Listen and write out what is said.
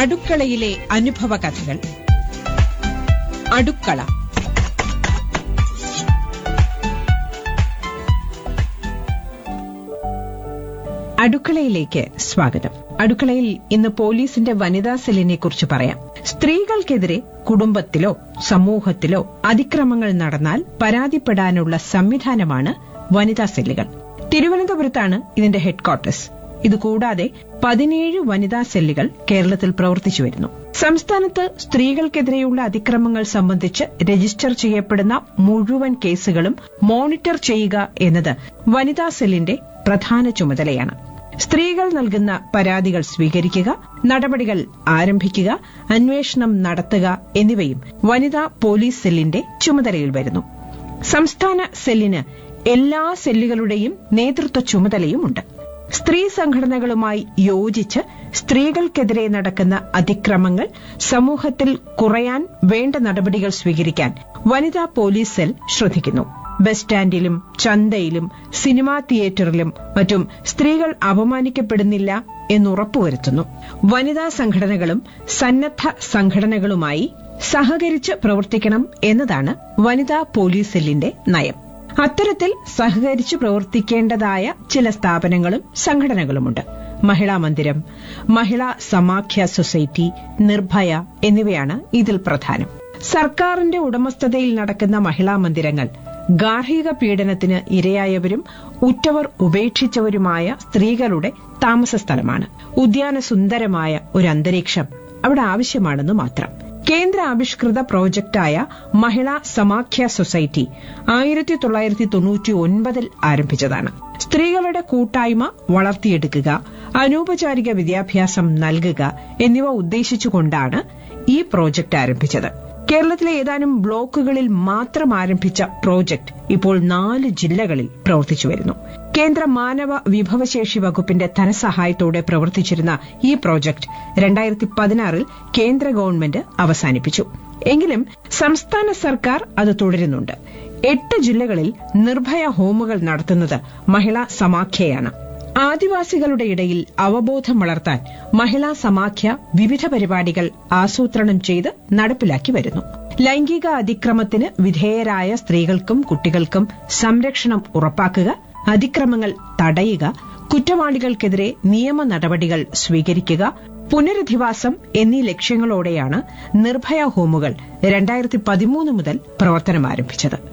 അടുക്കളയിലെ അനുഭവ കഥകൾ അടുക്കള അടുക്കളയിലേക്ക് സ്വാഗതം അടുക്കളയിൽ ഇന്ന് പോലീസിന്റെ വനിതാ സെല്ലിനെ കുറിച്ച് പറയാം സ്ത്രീകൾക്കെതിരെ കുടുംബത്തിലോ സമൂഹത്തിലോ അതിക്രമങ്ങൾ നടന്നാൽ പരാതിപ്പെടാനുള്ള സംവിധാനമാണ് വനിതാ സെല്ലുകൾ തിരുവനന്തപുരത്താണ് ഇതിന്റെ ഹെഡ്ക്വാർട്ടേഴ്സ് ഇതുകൂടാതെ പതിനേഴ് വനിതാ സെല്ലുകൾ കേരളത്തിൽ പ്രവർത്തിച്ചു വരുന്നു സംസ്ഥാനത്ത് സ്ത്രീകൾക്കെതിരെയുള്ള അതിക്രമങ്ങൾ സംബന്ധിച്ച് രജിസ്റ്റർ ചെയ്യപ്പെടുന്ന മുഴുവൻ കേസുകളും മോണിറ്റർ ചെയ്യുക എന്നത് വനിതാ സെല്ലിന്റെ പ്രധാന ചുമതലയാണ് സ്ത്രീകൾ നൽകുന്ന പരാതികൾ സ്വീകരിക്കുക നടപടികൾ ആരംഭിക്കുക അന്വേഷണം നടത്തുക എന്നിവയും വനിതാ പോലീസ് സെല്ലിന്റെ ചുമതലയിൽ വരുന്നു സംസ്ഥാന സെല്ലിന് എല്ലാ സെല്ലുകളുടെയും നേതൃത്വ ചുമതലയുമുണ്ട് സ്ത്രീ സംഘടനകളുമായി യോജിച്ച് സ്ത്രീകൾക്കെതിരെ നടക്കുന്ന അതിക്രമങ്ങൾ സമൂഹത്തിൽ കുറയാൻ വേണ്ട നടപടികൾ സ്വീകരിക്കാൻ വനിതാ പോലീസ് സെൽ ശ്രദ്ധിക്കുന്നു ബസ് സ്റ്റാൻഡിലും ചന്തയിലും സിനിമാ തിയേറ്ററിലും മറ്റും സ്ത്രീകൾ അപമാനിക്കപ്പെടുന്നില്ല എന്നുറപ്പുവരുത്തുന്നു വനിതാ സംഘടനകളും സന്നദ്ധ സംഘടനകളുമായി സഹകരിച്ച് പ്രവർത്തിക്കണം എന്നതാണ് വനിതാ പോലീസ് സെല്ലിന്റെ നയം അത്തരത്തിൽ സഹകരിച്ച് പ്രവർത്തിക്കേണ്ടതായ ചില സ്ഥാപനങ്ങളും സംഘടനകളുമുണ്ട് മഹിളാ മന്ദിരം മഹിളാ സമാഖ്യ സൊസൈറ്റി നിർഭയ എന്നിവയാണ് ഇതിൽ പ്രധാനം സർക്കാരിന്റെ ഉടമസ്ഥതയിൽ നടക്കുന്ന മഹിളാ മന്ദിരങ്ങൾ ഗാർഹിക പീഡനത്തിന് ഇരയായവരും ഉറ്റവർ ഉപേക്ഷിച്ചവരുമായ സ്ത്രീകളുടെ താമസ സ്ഥലമാണ് ഉദ്യാന സുന്ദരമായ ഒരു അന്തരീക്ഷം അവിടെ ആവശ്യമാണെന്ന് മാത്രം കേന്ദ്ര ആവിഷ്കൃത പ്രോജക്റ്റായ മഹിളാ സമാഖ്യ സൊസൈറ്റി ആയിരത്തി തൊള്ളായിരത്തി തൊണ്ണൂറ്റി ഒൻപതിൽ ആരംഭിച്ചതാണ് സ്ത്രീകളുടെ കൂട്ടായ്മ വളർത്തിയെടുക്കുക അനൗപചാരിക വിദ്യാഭ്യാസം നൽകുക എന്നിവ ഉദ്ദേശിച്ചുകൊണ്ടാണ് ഈ പ്രോജക്റ്റ് ആരംഭിച്ചത് കേരളത്തിലെ ഏതാനും ബ്ലോക്കുകളിൽ മാത്രം ആരംഭിച്ച പ്രോജക്ട് ഇപ്പോൾ നാല് ജില്ലകളിൽ പ്രവർത്തിച്ചു വരുന്നു കേന്ദ്ര മാനവ വിഭവശേഷി വകുപ്പിന്റെ ധനസഹായത്തോടെ പ്രവർത്തിച്ചിരുന്ന ഈ പ്രോജക്ട് രണ്ടായിരത്തി പതിനാറിൽ കേന്ദ്ര ഗവൺമെന്റ് അവസാനിപ്പിച്ചു എങ്കിലും സംസ്ഥാന സർക്കാർ അത് തുടരുന്നുണ്ട് എട്ട് ജില്ലകളിൽ നിർഭയ ഹോമുകൾ നടത്തുന്നത് മഹിളാ സമാഖ്യയാണ് ആദിവാസികളുടെ ഇടയിൽ അവബോധം വളർത്താൻ മഹിളാ സമാഖ്യ വിവിധ പരിപാടികൾ ആസൂത്രണം ചെയ്ത് നടപ്പിലാക്കി വരുന്നു ലൈംഗിക അതിക്രമത്തിന് വിധേയരായ സ്ത്രീകൾക്കും കുട്ടികൾക്കും സംരക്ഷണം ഉറപ്പാക്കുക അതിക്രമങ്ങൾ തടയുക കുറ്റവാളികൾക്കെതിരെ നിയമ നടപടികൾ സ്വീകരിക്കുക പുനരധിവാസം എന്നീ ലക്ഷ്യങ്ങളോടെയാണ് നിർഭയ ഹോമുകൾ രണ്ടായിരത്തി പതിമൂന്ന് മുതൽ പ്രവർത്തനം ആരംഭിച്ചത്